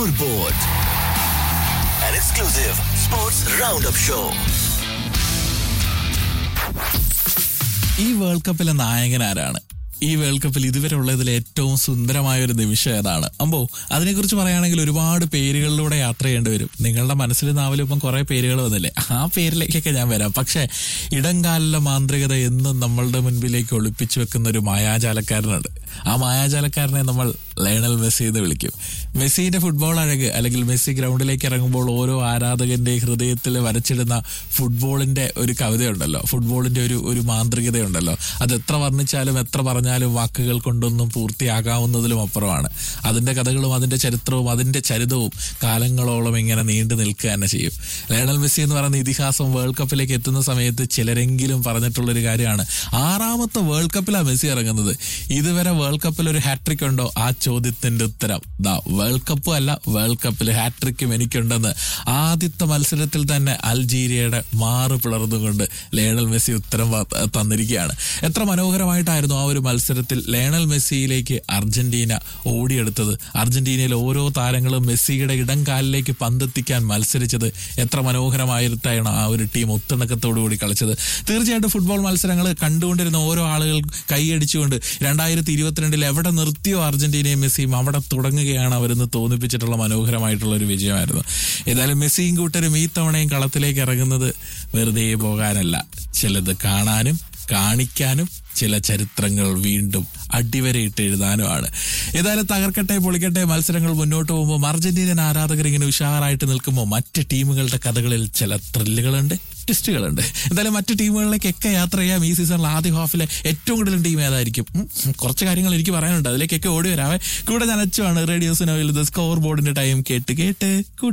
Scoreboard, an exclusive sports roundup show. ഈ world കപ്പിലെ നായകൻ ആരാണ് ഈ വേൾഡ് കപ്പിൽ ഇതുവരെ ഉള്ളതിൽ ഏറ്റവും സുന്ദരമായ ഒരു നിമിഷം ഏതാണ് അമ്പോ അതിനെക്കുറിച്ച് പറയുകയാണെങ്കിൽ ഒരുപാട് പേരുകളിലൂടെ യാത്ര ചെയ്യേണ്ടി വരും നിങ്ങളുടെ മനസ്സിൽ നാവിലും ഇപ്പം കുറെ പേരുകൾ വന്നില്ലേ ആ പേരിലേക്കൊക്കെ ഞാൻ വരാം പക്ഷേ ഇടംകാലിലെ മാന്ത്രികത എന്നും നമ്മളുടെ മുൻപിലേക്ക് ഒളിപ്പിച്ചു വെക്കുന്ന ഒരു മായാജാലക്കാരനുണ്ട് ആ മായാജാലക്കാരനെ നമ്മൾ ലയണൽ മെസ്സി എന്ന് വിളിക്കും മെസ്സിന്റെ ഫുട്ബോൾ അഴക് അല്ലെങ്കിൽ മെസ്സി ഗ്രൗണ്ടിലേക്ക് ഇറങ്ങുമ്പോൾ ഓരോ ആരാധകന്റെ ഹൃദയത്തിൽ വരച്ചിടുന്ന ഫുട്ബോളിന്റെ ഒരു കവിതയുണ്ടല്ലോ ഫുട്ബോളിന്റെ ഒരു ഒരു മാന്ത്രികതയുണ്ടല്ലോ അത് എത്ര വർണ്ണിച്ചാലും എത്ര പറഞ്ഞാലും വാക്കുകൾ കൊണ്ടൊന്നും പൂർത്തിയാകാവുന്നതിലും അപ്പുറമാണ് അതിന്റെ കഥകളും അതിന്റെ ചരിത്രവും അതിന്റെ ചരിതവും കാലങ്ങളോളം ഇങ്ങനെ നീണ്ടു നിൽക്കുക തന്നെ ചെയ്യും ലയണൽ മെസ്സി എന്ന് പറയുന്ന ഇതിഹാസം വേൾഡ് കപ്പിലേക്ക് എത്തുന്ന സമയത്ത് ചിലരെങ്കിലും പറഞ്ഞിട്ടുള്ളൊരു കാര്യമാണ് ആറാമത്തെ വേൾഡ് കപ്പിലാണ് മെസ്സി ഇറങ്ങുന്നത് ഇതുവരെ വേൾഡ് കപ്പിൽ ഒരു ഹാട്രിക് ഉണ്ടോ ആ ചോദ്യത്തിന്റെ ഉത്തരം ദാ വേൾഡ് കപ്പും അല്ല വേൾഡ് കപ്പിൽ ഹാട്രിക്കും എനിക്കുണ്ടെന്ന് ആദ്യത്തെ മത്സരത്തിൽ തന്നെ അൽജീരിയയുടെ മാറ് പിളർന്നുകൊണ്ട് ലയണൽ മെസ്സി ഉത്തരം വ- തന്നിരിക്കുകയാണ് എത്ര മനോഹരമായിട്ടായിരുന്നു ആ ഒരു മത്സരത്തിൽ ലയണൽ മെസ്സിയിലേക്ക് അർജന്റീന ഓടിയെടുത്തത് അർജന്റീനയിലെ ഓരോ താരങ്ങളും മെസ്സിയുടെ ഇടം കാലിലേക്ക് പന്തെത്തിക്കാൻ മത്സരിച്ചത് എത്ര മനോഹരമായിട്ടാണ് ആ ഒരു ടീം ഒത്തിണക്കത്തോടു കൂടി കളിച്ചത് തീർച്ചയായിട്ടും ഫുട്ബോൾ മത്സരങ്ങൾ കണ്ടുകൊണ്ടിരുന്ന ഓരോ ആളുകൾ കൈയടിച്ചുകൊണ്ട് രണ്ടായിരത്തി ഇരുപത്തിരണ്ടിൽ എവിടെ നിർത്തിയോ അർജന്റീനയും മെസ്സിയും അവിടെ തുടങ്ങുകയാണ് അവരെന്ന് തോന്നിപ്പിച്ചിട്ടുള്ള മനോഹരമായിട്ടുള്ള ഒരു വിജയമായിരുന്നു ഏതായാലും മെസ്സിയും കൂട്ടരും ഈ തവണയും കളത്തിലേക്ക് ഇറങ്ങുന്നത് വെറുതെ പോകാനല്ല ചിലത് കാണാനും കാണിക്കാനും ചില ചരിത്രങ്ങൾ വീണ്ടും അടിവരയിട്ട് എഴുതാനുമാണ് ഏതായാലും തകർക്കട്ടെ പൊളിക്കട്ടെ മത്സരങ്ങൾ മുന്നോട്ട് പോകുമ്പോൾ അർജന്റീനൻ ആരാധകർ ഇങ്ങനെ ഉഷാറായിട്ട് നിൽക്കുമ്പോൾ മറ്റ് ടീമുകളുടെ കഥകളിൽ ചില ത്രില്ലുകളുണ്ട് ട്വിസ്റ്റുകളുണ്ട് എന്തായാലും മറ്റ് ടീമുകളിലേക്കൊക്കെ യാത്ര ചെയ്യാം ഈ സീസണിൽ ആദ്യ ഹാഫിലെ ഏറ്റവും കൂടുതൽ ടീം ഏതായിരിക്കും ഉം, കുറച്ച് കാര്യങ്ങൾ എനിക്ക് പറയാനുണ്ട് അതിലേക്കൊക്കെ ഓടി വരാവേ കൂടെ ഞാൻ അച്ചുവാണ് റേഡിയോസിനോയിൽ സ്കോർ ബോർഡിന്റെ ടൈം കേട്ട് കേട്ട് കൂട്ട്